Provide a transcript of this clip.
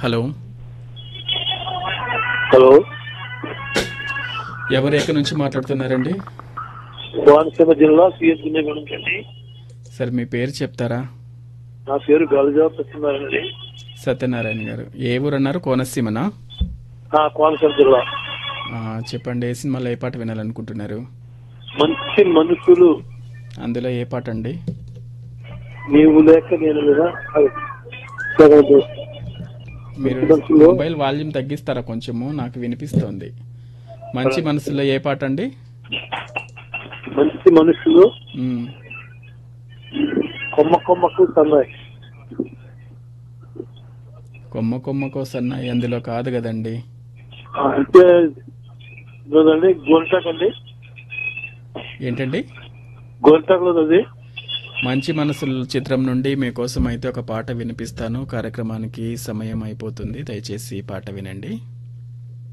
Hello hello ఎవరు ఎక్కడి నుంచి మాట్లాడుతున్నారండి కోనసీమ జిల్లా సిఎస్ గుండెగూడెం అండి సార్ మీ పేరు చెప్తారా నా పేరు గాలిజా సత్యనారాయణ అండి సత్యనారాయణ గారు ఏ ఊరు అన్నారు కోనసీమనా ఆ, కోనసీమ జిల్లా ఆ, చెప్పండి ఏ సినిమాలో ఏ పాట వినాలనుకుంటున్నారు మంచి మనుషులు అందులో ఏ పాట అండి నీవు లేక నేను లేదా అది. సగం మీరు మనసులో- మొబైల్ వాల్యూమ్ తగ్గిస్తారా కొంచెము నాకు వినిపిస్తోంది మంచి మనసులో ఏ పాట అండి మంచి మనుషులు మ్మ్. కొమ్మ కొమ్మకు సన్నాయి కొమ్మ కొమ్మకో సన్నాయి అందులో కాదు కదండి ఆ, అంటే ఇదండి గోల్టాక్ అండి ఏంటండి గోల్టాక్ లో అది మంచి మనసుల చిత్రం నుండి మీకోసం అయితే ఒక పాట వినిపిస్తాను కార్యక్రమానికి సమయం అయిపోతుంది దయచేసి ఈ పాట వినండి